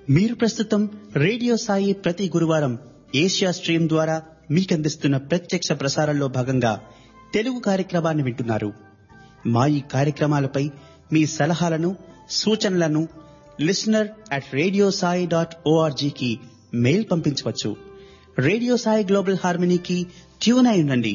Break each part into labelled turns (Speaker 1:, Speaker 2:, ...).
Speaker 1: మీరు ప్రస్తుతం రేడియో సాయి ప్రతి గురువారం ఏషియా స్ట్రీమ్ ద్వారా మీకందిస్తున్న ప్రత్యక్ష ప్రసారంలో భాగంగా తెలుగు కార్యక్రమాన్ని వింటున్నారు మా ఈ కార్యక్రమాలపై మీ సలహాలను సూచనలను listener at radio Sai dot ఓఆర్జీకి మెయిల్ పంపించవచ్చు రేడియో సాయి గ్లోబల్ హార్మనీకి ట్యూన్ అయి ఉండండి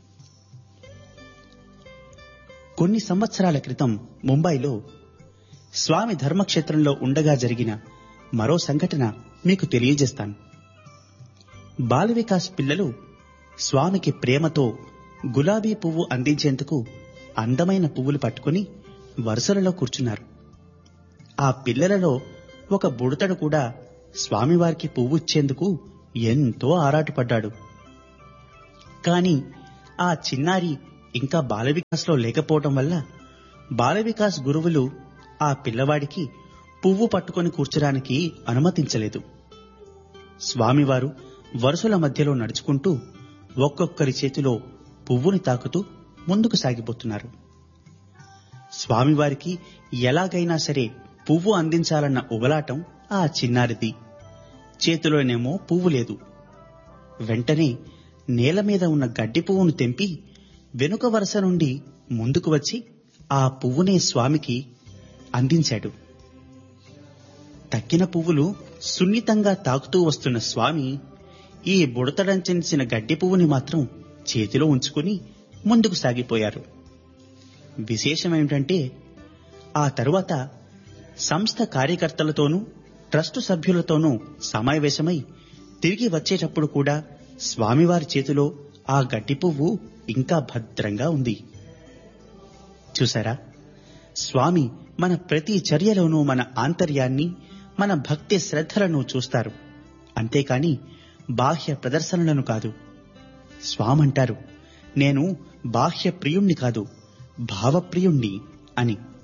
Speaker 1: కొన్ని సంవత్సరాల క్రితం ముంబైలో స్వామి ధర్మక్షేత్రంలో ఉండగా జరిగిన మరో సంఘటన మీకు తెలియజేస్తాను బాల వికాస్ పిల్లలు స్వామికి ప్రేమతో గులాబీ పువ్వు అందించేందుకు అందమైన పువ్వులు పట్టుకుని వరుసలలో కూర్చున్నారు ఆ పిల్లలలో ఒక బుడతడు కూడా స్వామివారికి పువ్వు ఇచ్చేందుకు ఎంతో ఆరాటపడ్డాడు కాని ఆ చిన్నారి ఇంకా బాలవికాస్లో లేకపోవటం వల్ల బాలవికాస్ గురువులు ఆ పిల్లవాడికి పువ్వు పట్టుకొని కూర్చోడానికి అనుమతించలేదు స్వామివారు వరుసల మధ్యలో నడుచుకుంటూ ఒక్కొక్కరి చేతిలో పువ్వుని తాకుతూ ముందుకు సాగిపోతున్నారు స్వామివారికి ఎలాగైనా సరే పువ్వు అందించాలన్న ఉబలాటం ఆ చిన్నారిది చేతిలోనేమో పువ్వు లేదు వెంటనే నేల మీద ఉన్న గడ్డి పువ్వును తెంపి వెనుక వరుస నుండి ముందుకు వచ్చి ఆ పువ్వునే స్వామికి అందించాడు తక్కిన పువ్వులు సున్నితంగా తాకుతూ వస్తున్న స్వామి ఈ బుడతడంచెంచిన గడ్డి పువ్వుని మాత్రం చేతిలో ఉంచుకుని ముందుకు సాగిపోయారు విశేషమేమిటంటే ఆ తరువాత సంస్థ కార్యకర్తలతోనూ ట్రస్టు సభ్యులతోనూ సమావేశమై తిరిగి వచ్చేటప్పుడు కూడా స్వామివారి చేతిలో ఆ గడ్డి పువ్వు ఇంకా భద్రంగా ఉంది చూసారా స్వామి మన ప్రతి చర్యలోనూ మన ఆంతర్యాన్ని మన భక్తి శ్రద్ధలను చూస్తారు అంతేకాని బాహ్య ప్రదర్శనలను కాదు స్వామంటారు నేను బాహ్య ప్రియుణ్ణి కాదు భావప్రియుణ్ణి అని